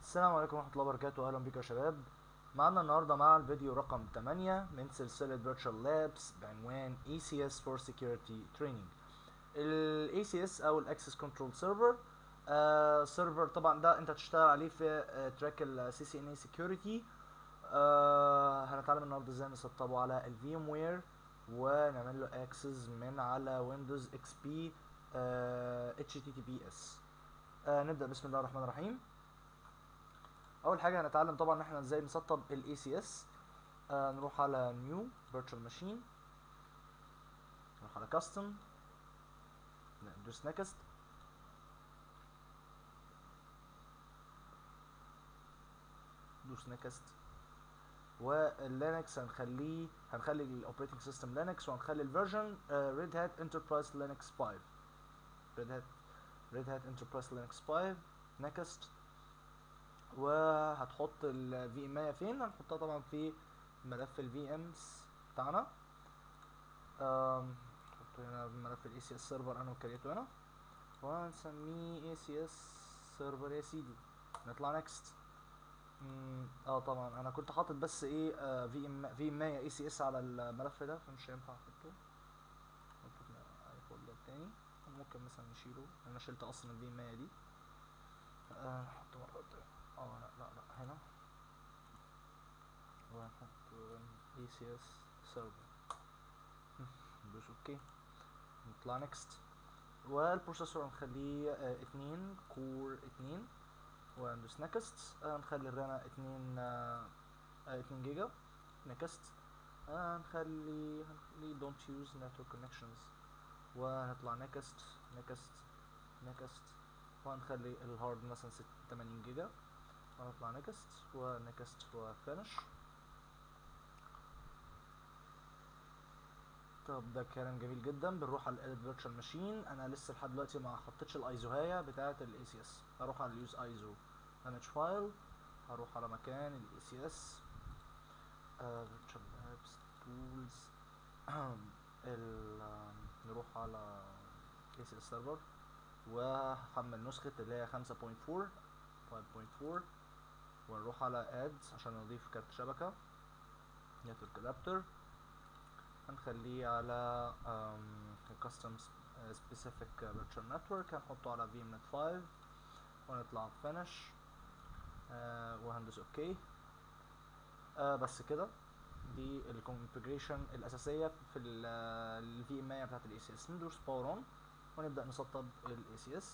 السلام عليكم ورحمة الله وبركاته أهلا بكم يا شباب معنا النهاردة مع الفيديو رقم 8 من سلسلة Virtual Labs بعنوان ACS for Security Training ال ACS أو ال Access Control Server آه سيرفر طبعا ده أنت تشتغل عليه في آه تراك ال CCNA Security آه هنتعلم النهاردة ازاي نسطبه على ال VMware ونعمل له Access من على Windows XP آه HTTPS آه نبدأ بسم الله الرحمن الرحيم اول حاجه هنتعلم طبعا ان احنا ازاي نسطب الاي سي اس نروح على نيو فيرتشوال ماشين نروح على كاستم ندوس نكست دوس نكست واللينكس هنخليه هنخلي الاوبريتنج سيستم لينكس وهنخلي الفيرجن ريد هات انتربرايز لينكس 5 ريد هات ريد هات انتربرايز لينكس 5 نكست وهتحط ال VMI فين هنحطها طبعا في ملف ال VMs بتاعنا نحط هنا ملف ال ACS سيرفر انا وكريته هنا وهنسميه ACS سيرفر يا سيدي نطلع نكست اه طبعا انا كنت حاطط بس ايه آه في ام في ام اي سي اس على الملف ده فمش هينفع احطه نحطه اي فولدر تاني ممكن مثلا نشيله انا شلت اصلا الفي ام اي دي آه نحطه مره تاني اه لا لا لا هنا ونحط اي سي اس سيرفر ندوس اوكي نطلع نكست والبروسيسور هنخليه اه اتنين كور اتنين وندوس نكست اه نخلي الرامة اتنين اه اتنين جيجا نكست اه نخلي هنخلي don't use network connections وهنطلع نكست نكست نكست وهنخلي الهارد مثلا ست تمانين جيجا ونطلع نكست ونكست وفينش طب ده كلام جميل جدا بنروح على الاديت فيرتشوال ماشين انا لسه لحد دلوقتي ما حطيتش الايزوهايه بتاعه الاي سي اس هروح على اليوز ايزو ايمج فايل هروح على مكان الاي سي اس فيرتشوال لابس تولز نروح على اي سي اس سيرفر وهحمل نسخه اللي هي 5.4 5.4 ونروح على اد عشان نضيف كارت شبكة نتورك ادابتر هنخليه على custom specific virtual network هنحطه على vmnet 5 ونطلع finish آه وهندوس اوكي آه بس كده دي الكونفيجريشن الاساسيه في ال VMI بتاعت الاي سي اس ندوس باور اون ونبدا نسطب الاي سي اس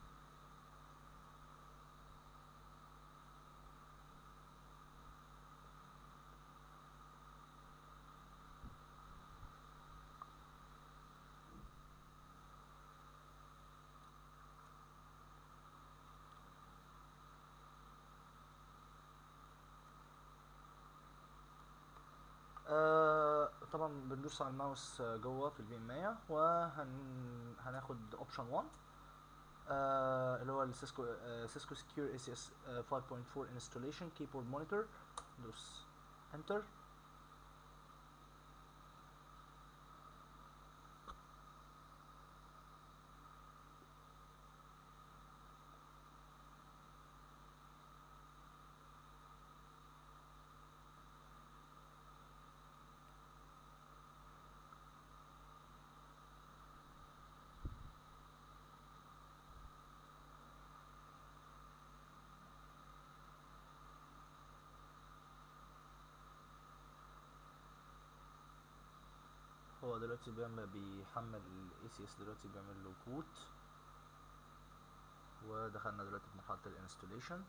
آه طبعا بندوس على الماوس جوه في الفي ام وهن هناخد اوبشن 1 آه اللي هو السيسكو آه سيسكو سكيور اي سي اس 5.4 انستليشن كيبورد مونيتور دوس انتر هو دلوقتي بيعمل بيحمل الاي سي اس دلوقتي بيعمل له بوت ودخلنا دلوقتي في مرحله الانستوليشن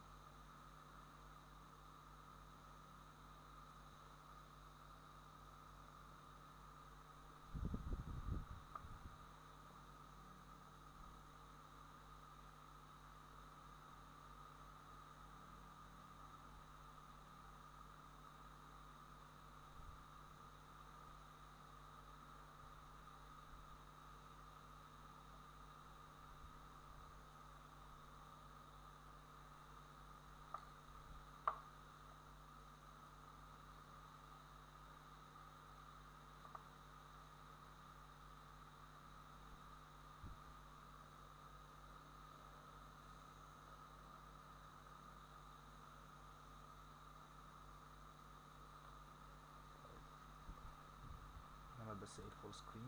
بس ايه الفول سكرين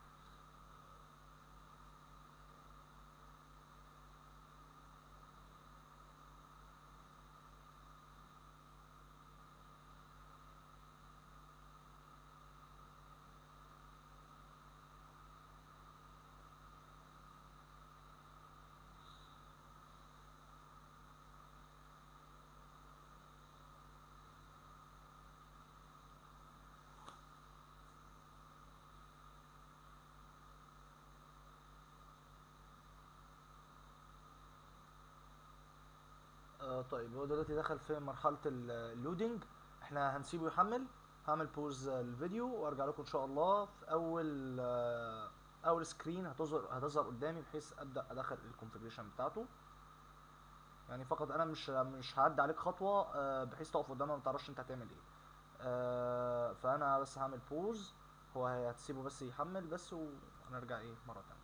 آه طيب هو دلوقتي دخل في مرحلة ال- اللودينج احنا هنسيبه يحمل هعمل بوز الفيديو وارجع لكم ان شاء الله في اول آه اول سكرين هتظهر هتظهر قدامي بحيث ابدا ادخل الكونفيجريشن بتاعته يعني فقط انا مش مش هعدي عليك خطوة آه بحيث تقف قدامها ما تعرفش انت هتعمل ايه آه فانا بس هعمل بوز هو هتسيبه بس يحمل بس وهنرجع ايه مرة تانية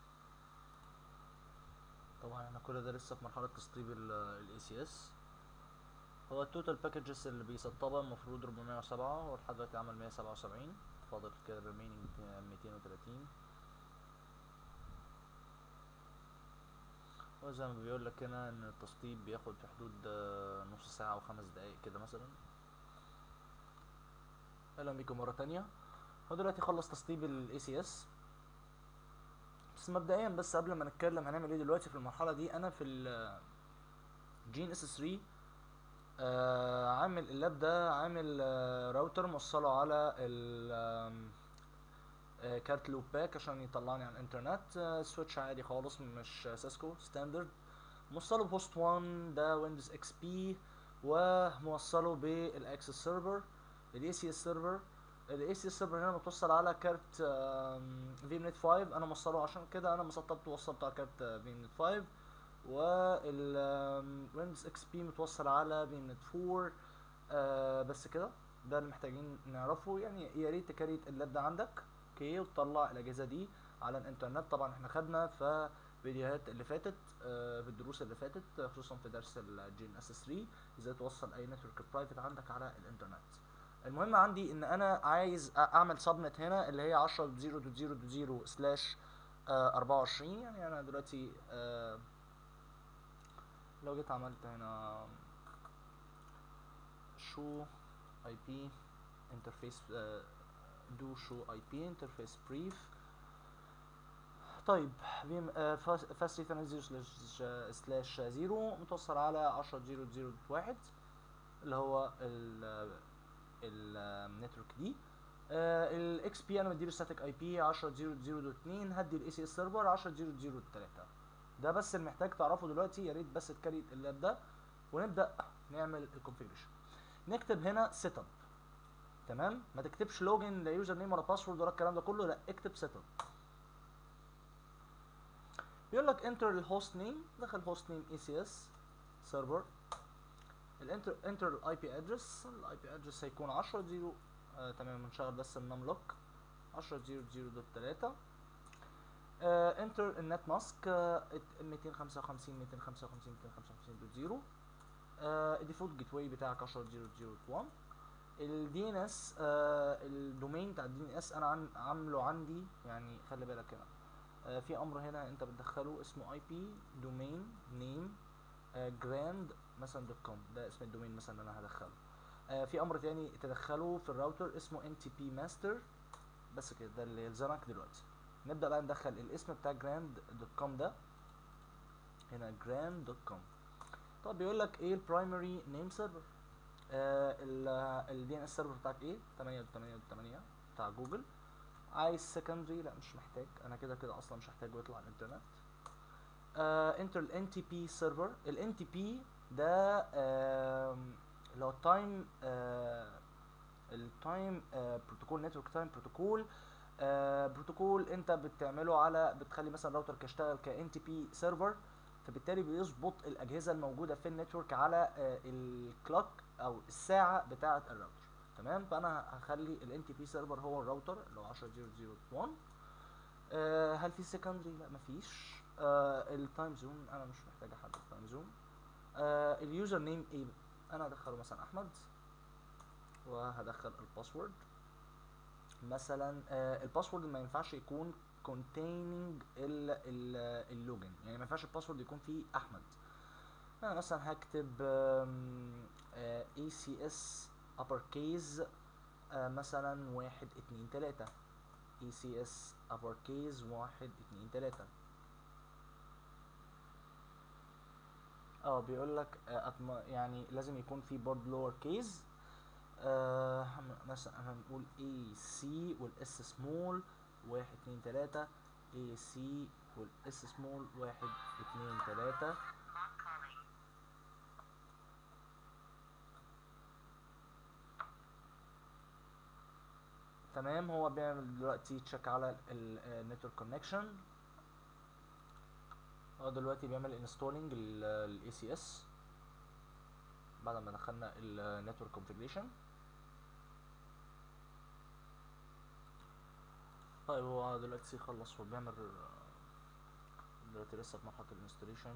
طبعا احنا كل ده لسه في مرحلة تسطيب ال ACS هو التوتال باكجز اللي بيسطبها المفروض 407 هو لحد دلوقتي عمل 177 فاضل كده ريمينينج 230 هو زي ما بيقول لك هنا ان التسطيب بياخد في حدود آه، نص ساعة او خمس دقايق كده مثلا اهلا بيكم مرة تانية هو دلوقتي خلص تسطيب ال ACS بس مبدئيا بس قبل ما نتكلم هنعمل ايه دلوقتي في المرحلة دي انا في ال جين اس 3 آه عامل اللاب ده عامل آه راوتر موصله على ال آم، آه كارت لوب باك عشان يطلعني على الانترنت آه سويتش عادي خالص مش سيسكو ستاندرد موصله بهوست 1 ده ويندوز اكس بي وموصله بالاكسس سيرفر الاي سي اس سيرفر الاي سي اس سيرفر هنا متوصل على كارت في نت 5 انا موصله عشان كده انا مسطبت ووصلته على كارت في نت 5 والويندوز اكس بي متوصل على في نت 4 آه بس كده ده اللي محتاجين نعرفه يعني يا ريت تكريت اللاب ده عندك اوكي وتطلع الاجهزه دي على الانترنت طبعا احنا خدنا في فيديوهات اللي فاتت آه في الدروس اللي فاتت آه، خصوصا في درس الجين اس 3 ازاي توصل اي نتورك برايفت عندك على الانترنت المهم عندي ان انا عايز أ- اعمل سبنت هنا اللي هي 10.0.0.0 سلاش 24 يعني انا دلوقتي آه، لو جيت عملت هنا شو اي بي انترفيس دو شو اي بي انترفيس بريف طيب فيم فاست 30 سلاش سلاش 0 متوصل على 10.0.0.1 اللي هو ال النتورك دي الاكس بي انا مديله ستاتيك اي بي 10.0.0.2 هدي الاي سي اس سيرفر 10.0.0.3 ده بس اللي محتاج تعرفه دلوقتي يا ريت بس تكريت اللاب ده ونبدا نعمل الكونفيجريشن نكتب هنا سيت اب تمام ما تكتبش لوجن لا يوزر نيم ولا باسورد ولا الكلام ده كله لا اكتب سيت اب بيقول لك انتر الهوست نيم دخل هوست نيم اي سي اس سيرفر الانتر انتر الاي بي ادرس الاي بي ادرس هيكون 10 0 آه تمام نشغل بس النم لوك 10 0 0 3 انتر النت ماسك 255 255 255 آه الديفولت جيت واي بتاعك 10 0 0 1 الدي ان اس الدومين بتاع الدي ان اس انا عن عامله عندي يعني خلي بالك هنا آه في امر هنا انت بتدخله اسمه اي بي دومين نيم جراند مثلا دوت كوم ده اسم الدومين مثلا اللي انا هدخله آه في امر تاني تدخله في الراوتر اسمه ان تي بي ماستر بس كده ده اللي يلزمك دلوقتي نبدا بقى ندخل الاسم بتاع جراند دوت كوم ده هنا جراند دوت كوم طب بيقول لك ايه البرايمري نيم سيرفر الدي ان اس سيرفر بتاعك ايه 8 8 8 بتاع جوجل عايز سكندري لا مش محتاج انا كده كده اصلا مش هحتاجه يطلع على الانترنت انتر الان تي بي سيرفر الان تي بي ده آم، اللي هو التايم التايم بروتوكول نتورك تايم بروتوكول بروتوكول انت بتعمله على بتخلي مثلا راوتر يشتغل كان تي بي سيرفر فبالتالي بيظبط الاجهزه الموجوده في النتورك على الكلوك او الساعه بتاعه الراوتر تمام فانا هخلي الان تي بي سيرفر هو الراوتر اللي هو 10001 آه هل في سكندري لا مفيش آه التايم زون انا مش محتاج احدد التايم زون آه اليوزر نيم ايه انا هدخله مثلا احمد وهدخل الباسورد مثلا آه الباسورد ما ينفعش يكون containing ال ال اللوجن يعني ما ينفعش الباسورد يكون فيه احمد انا مثلا هكتب آم، آه ACS uppercase آه مثلا واحد اتنين تلاتة ACS uppercase واحد اتنين تلاتة اه بيقول لك آه أتم- يعني لازم يكون في برضه لور كيز آه هم- مثلا هنقول اي سي والاس سمول واحد اتنين تلاتة اي سي والاس سمول واحد اتنين تلاتة Not calling. تمام هو بيعمل دلوقتي تشيك على النتورك كونكشن هو دلوقتي بيعمل انستولينج الاي سي اس بعد ما دخلنا النتورك كونفيجريشن طيب هو دلوقتي خلص هو بيعمل دلوقتي لسه في مرحله الانستوليشن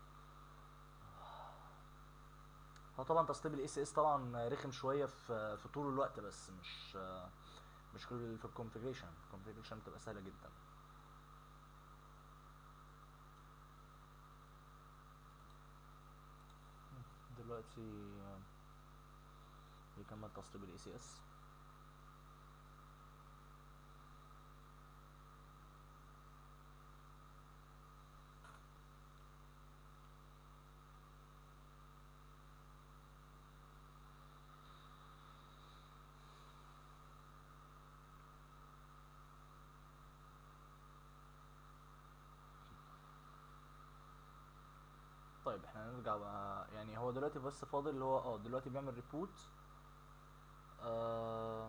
هو طبعا تسطيب الاي سي اس طبعا رخم شويه في في طول الوقت بس مش مش كل في الكونفيجريشن الكونفيجريشن بتبقى سهله جدا دلوقتي بيكمل تسطيب الاي سي اس طيب احنا هنرجع بقى يعني هو دلوقتي بس فاضل اللي هو اه دلوقتي بيعمل ريبوت آه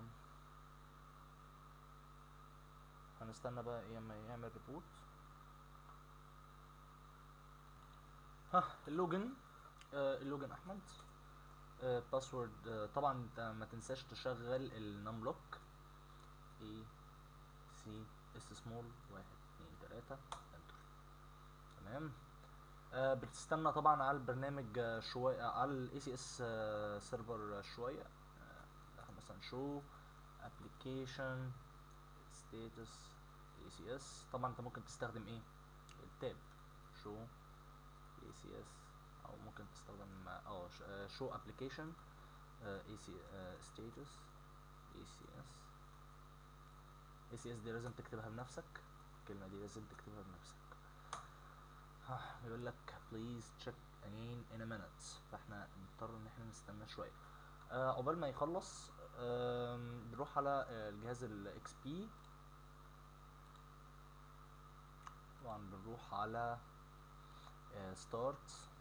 هنستنى بقى ايه اما يعمل ريبوت ها اللوجن آه اللوجن احمد آه باسورد آه طبعا انت ما تنساش تشغل النم لوك اي سي اس سمول واحد اتنين تلاتة انتر تمام آه بتستنى طبعا على البرنامج آه شوية على الاي سي اس سيرفر شوية آه مثلا شو ابلكيشن ستاتس اي سي اس طبعا انت ممكن تستخدم ايه التاب شو اي سي اس او ممكن تستخدم اه شو ابلكيشن اي سي ستاتس اي سي اس اي سي اس دي لازم تكتبها بنفسك الكلمة دي لازم تكتبها بنفسك ها بيقول لك please check again in a minute فاحنا نضطر ان احنا نستنى شوية آه عقبال ما يخلص آم، بنروح على آه، الجهاز الاكس بي طبعا بنروح على ستارت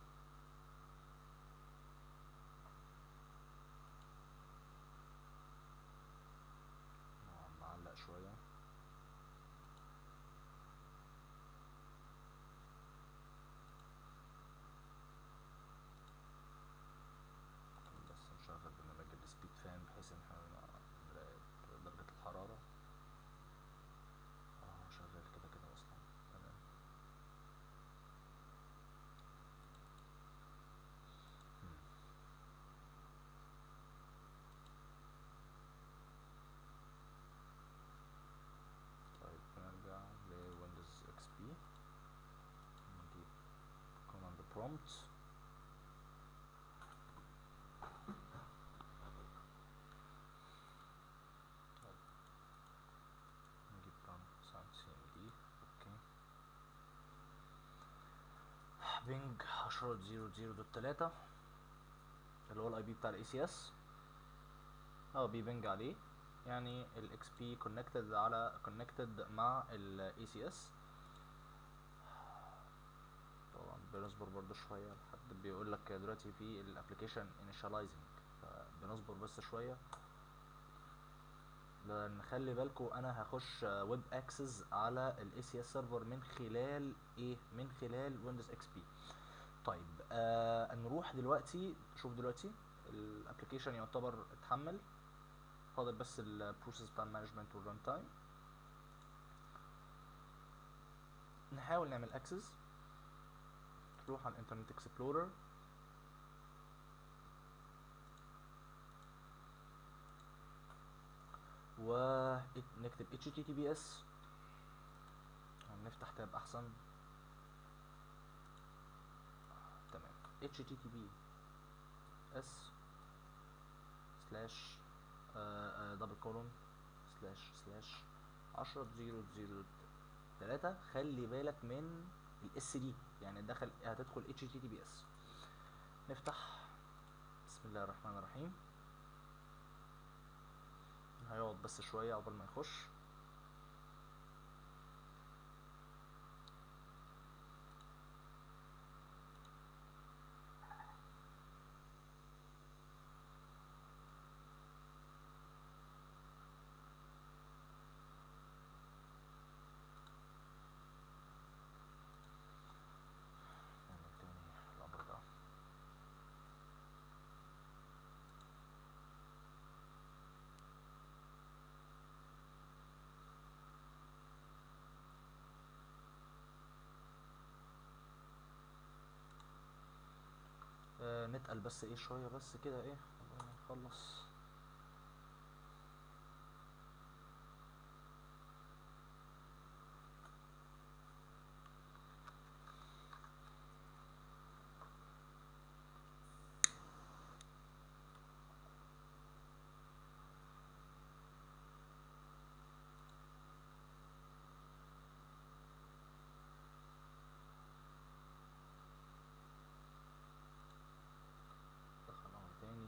معلق شوية بس نشغل برنامج السبيد فان بحيث ان احنا نراقب درجة الحرارة اه شغال كده كده اصلا تمام مم. طيب نرجع لويندوز اكس بي نجيب كوماند برومبت نجيب برومبت ساوند سي ام دي اوكي بينج 10.0.0.3 اللي هو الاي بي بتاع الاي سي اس اه بيبنج عليه يعني الاكس بي كونكتد على كونكتد مع الاي سي اس طبعا بنصبر برضو شويه لحد بيقول لك دلوقتي في الابلكيشن انيشاليزنج فبنصبر بس شويه لان خلي بالكم انا هخش ويب اكسس على الاي سي اس سيرفر من خلال ايه من خلال ويندوز اكس بي طيب آه نروح دلوقتي شوف دلوقتي الابلكيشن يعتبر اتحمل فاضل بس البروسيس بتاع المانجمنت والران تايم نحاول نعمل اكسس نروح على الانترنت اكسبلورر و كده نكتب https نفتح تاب احسن تمام https سلاش دبل كولون سلاش سلاش عشرة زيرو زيرو تلاتة خلي بالك من الاس دي يعني دخل هتدخل https نفتح بسم الله الرحمن الرحيم هيقعد بس شوية عقبال ما يخش نعمل تاني الأمر ده آه نتقل بس ايه شوية بس كده ايه قبل ما نخلص دخل اهو تاني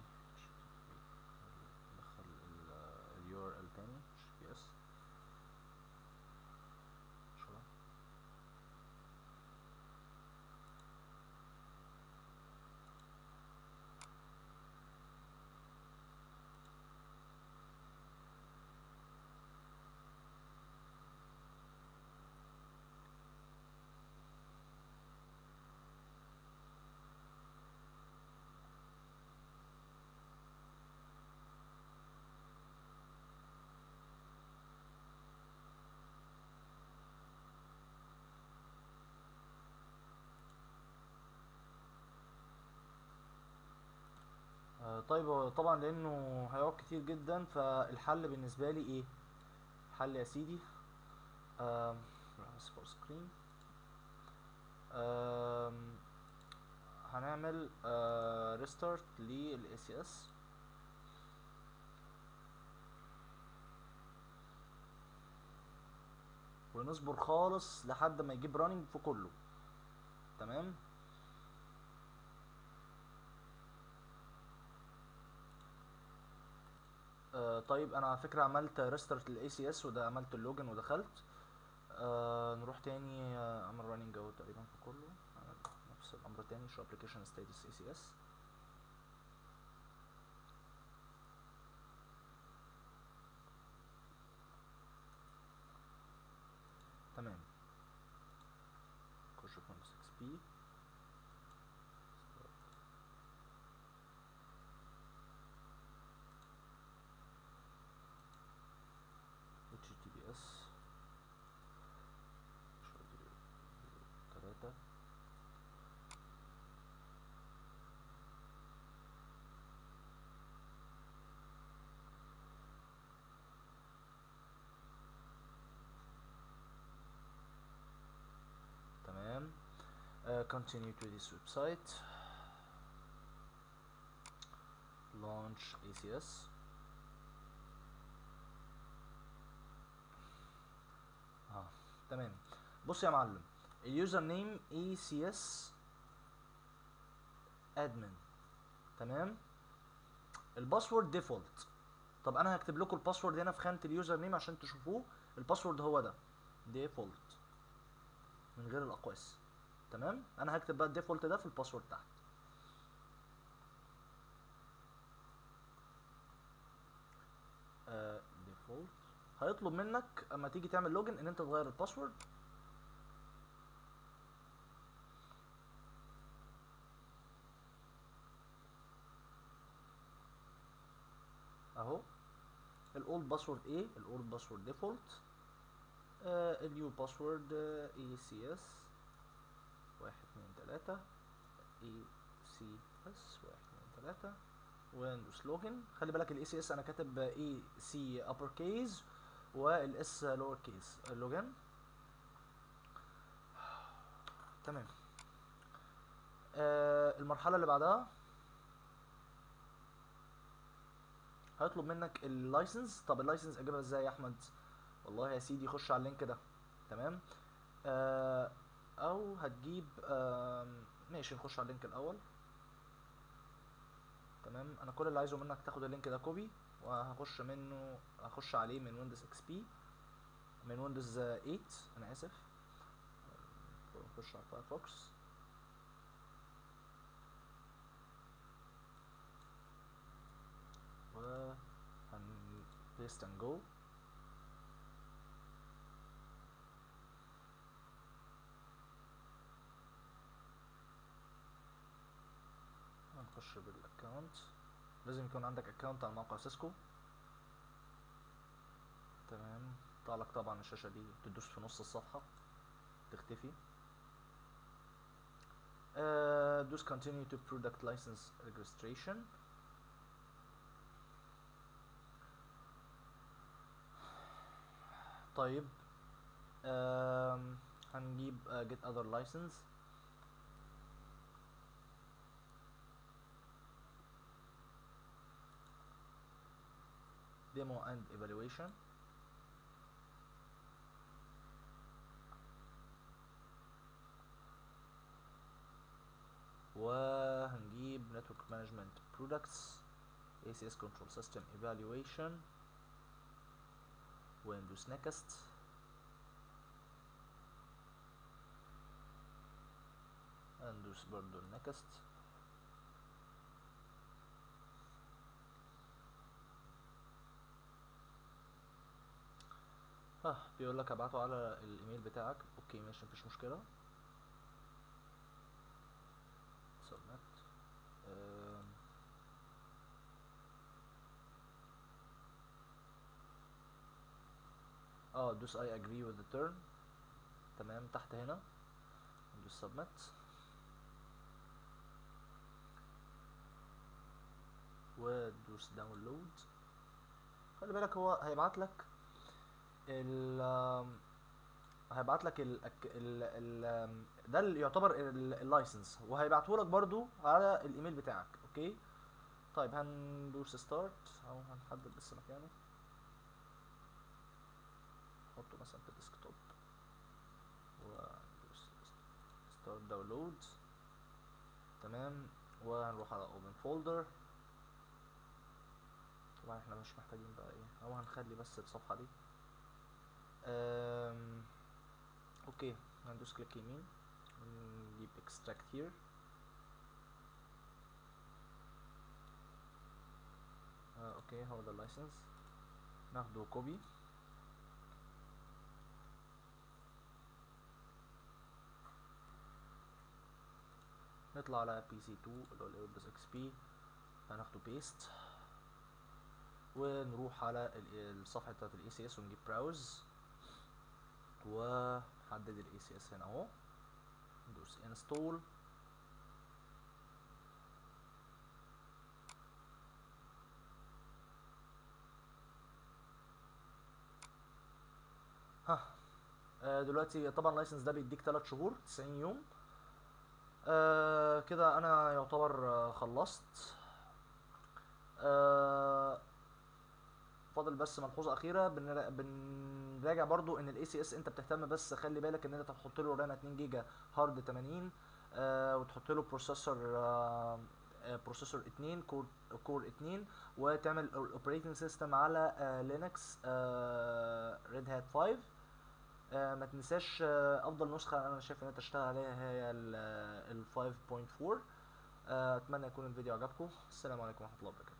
دخل ال URL تاني HTTPS شوية آه، طيب هو طبعا لانه هيقعد كتير جدا فالحل بالنسبه لي ايه الحل يا سيدي بس فور سكرين هنعمل ريستارت للاي سي اس ونصبر خالص لحد ما يجيب راننج في كله تمام آه طيب انا على فكره عملت ريستارت للاي سي اس وده عملت اللوجن ودخلت آه نروح تاني آه اعمل راننج اهو تقريبا في كله اعمل نفس الامر تاني شو ابلكيشن ستاتس اي سي اس تمام خش في ويندوز اكس بي HTTPS تلاتة تمام uh, continue to this website launch ACS اه تمام بص يا معلم اليوزر نيم اي سي اس ادمن تمام الباسورد ديفولت طب انا هكتب لكم الباسورد هنا في خانه اليوزر نيم عشان تشوفوه الباسورد هو ده ديفولت من غير الاقواس تمام انا هكتب بقى الديفولت ده في الباسورد تحت ديفولت هيطلب منك اما تيجي تعمل لوجن ان انت تغير الباسورد اهو الاولد باسورد ايه الاولد باسورد ديفولت النيو باسورد اي سي اس واحد اتنين تلاتة اي سي اس واحد اتنين تلاتة ويندوز لوجن خلي بالك الاي سي اس انا كاتب اي سي ابر كيز والاس لور كيس اللوجن تمام آه المرحله اللي بعدها هيطلب منك اللايسنس طب اللايسنس اجيبها ازاي يا احمد والله يا سيدي خش على اللينك ده تمام آه او هتجيب آه ماشي نخش على اللينك الاول تمام انا كل اللي عايزه منك تاخد اللينك ده كوبي وهخش منه هخش عليه من ويندوز اكس بي من ويندوز 8 انا اسف نخش على فايرفوكس و هن paste and go هنخش بالاكونت لازم يكون عندك اكونت على موقع سيسكو تمام يطلع لك طبعا الشاشه دي تدوس في نص الصفحه تختفي آه، دوس continue to product license registration طيب آم، هنجيب آه، get other license demo and evaluation وهنجيب network management products ACS control system evaluation وندوس next هندوس برضو next ها بيقول لك ابعته على الايميل بتاعك اوكي ماشي مفيش مشكله submit آم، اه دوس I agree with the term تمام تحت هنا ندوس submit ودوس download خلي بالك هو هيبعت لك ال آم، هيبعت لك ال ال ال آم، ده اللي يعتبر اللايسنس وهيبعته لك برضو على الايميل بتاعك اوكي طيب هندوس ستارت او هنحدد بس مكانه نحطه مثلا في الديسكتوب وندوس ستارت داونلود تمام وهنروح على اوبن فولدر طبعا احنا مش محتاجين بقى ايه او هنخلي بس الصفحه دي أم... اوكي هندوس كليك يمين نجيب extract here آه اوكي هو ده اللايسنس ناخده كوبي نطلع على بي سي 2 اللي هو الويندوز اكس بي هناخده بيست ونروح على ال- الصفحة بتاعت الاي سي اس ونجيب براوز ونحدد الاي سي اس هنا اهو ندوس انستول ها آه، دلوقتي طبعا اللايسنس ده بيديك 3 شهور 90 يوم آه كده انا يعتبر آه خلصت آه فاضل بس ملحوظه اخيره بنرا- بنراجع برضو ان الاي سي اس انت بتهتم بس خلي بالك ان انت تحط له رام 2 جيجا هارد 80 آه وتحط له بروسيسور آه آه، بروسيسور 2 كور كور 2 وتعمل الاوبريتنج سيستم على آه لينكس آه ريد هات 5 آه ما تنساش آه افضل نسخه انا شايف ان انت تشتغل عليها هي ال 5.4 آه اتمنى يكون الفيديو عجبكم السلام عليكم ورحمه الله وبركاته